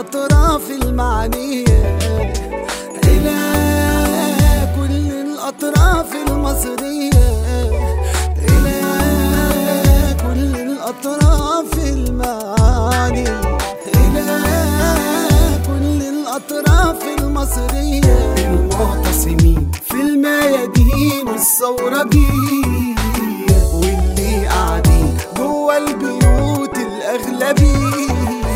الأطراف المعنية إلى كل الأطراف المصرية إلى كل الأطراف المعنية إلى كل الأطراف المصرية المعتصمين في الميادين الثورجية واللي قاعدين جوا البيوت الأغلبية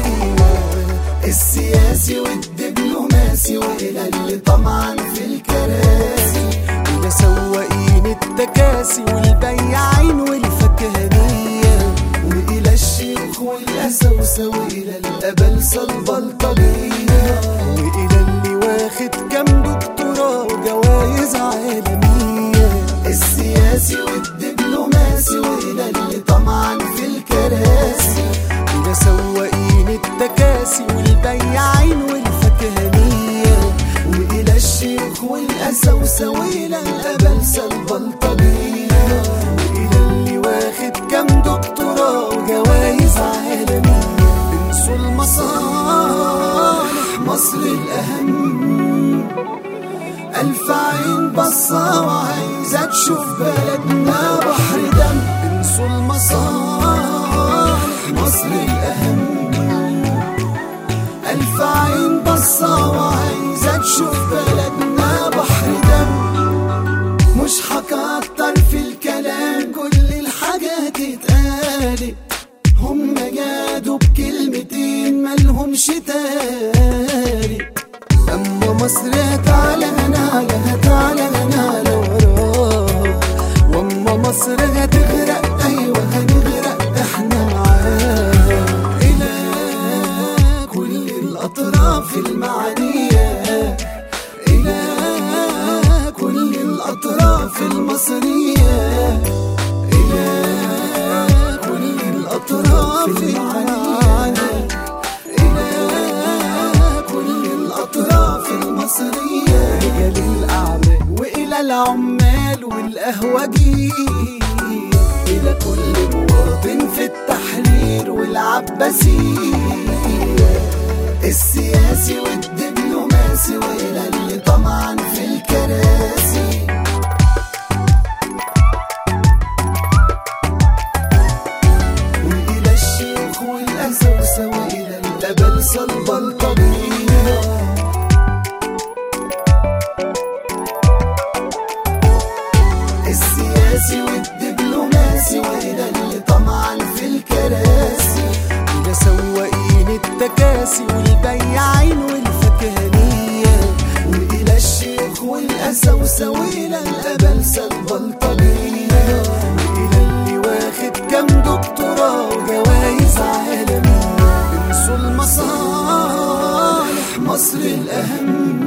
السياسي والدبلوماسي وإلى اللي طمعا في الكراسي إلى سواقين التكاسي والبياعين والفكهانية وإلى الشيوخ والأسوسة وإلى الأبلسة البلطجية وإلى اللي واخد كام دكتوراه وجوايز عالمية السياسي والدبلوماسي وإلى اللي طمعا في الكراسي إلى سواقين التكاسي والبياعين والفكهانية وإلى الشيوخ والأسوسة وإلى الأبلسة البلطجية وإلى اللي واخد كام دكتوراه وجوايز عالمية انسوا المصالح مصر الأهم ألف عين بصة وعايزة تشوف بلدنا بحر دم انسوا المصالح مصر الأهم ألف عين بصة وعايزة تشوف بلدنا بحر دم مش هكتر في الكلام كل الحاجات اتقالت هم جادوا بكلمتين ملهمش تالت اما مصر هتعلى هنعلى هتعلى هنعلى وراها واما مصر هتغرق ايوه هنغرق احنا معاها الى كل الاطراف المعنيه الى كل الاطراف المصريه الى كل الاطراف المعنيه إلى كل الأطراف المصرية رجال الأعمال وإلى العمال والقهوجية إلى كل مواطن في التحرير والعباسية السياسي والدبلوماسي وإلى اللي طمعا في الكراسي وإلى الشيخ والأسوسة وإلى الأبلسة البلطجية السياسي والدبلوماسي وإلى اللي طمعا في الكراسي إلى سواقين التكاسي والبياعين والفكهانية وإلى الشيخ والأسوسة وإلى الأبلسة البلطجية وإلى اللي واخد كام دكتوراه وجوايز عالمية انسوا المصالح مصر الأهم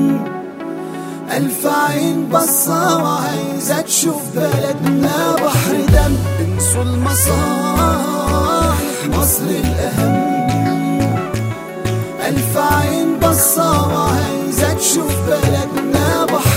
ألف عين بصة وعايزة تشوف بلدنا بحر دم انسوا المصالح مصر الأهم ألف عين بصة وعايزة تشوف بلدنا بحر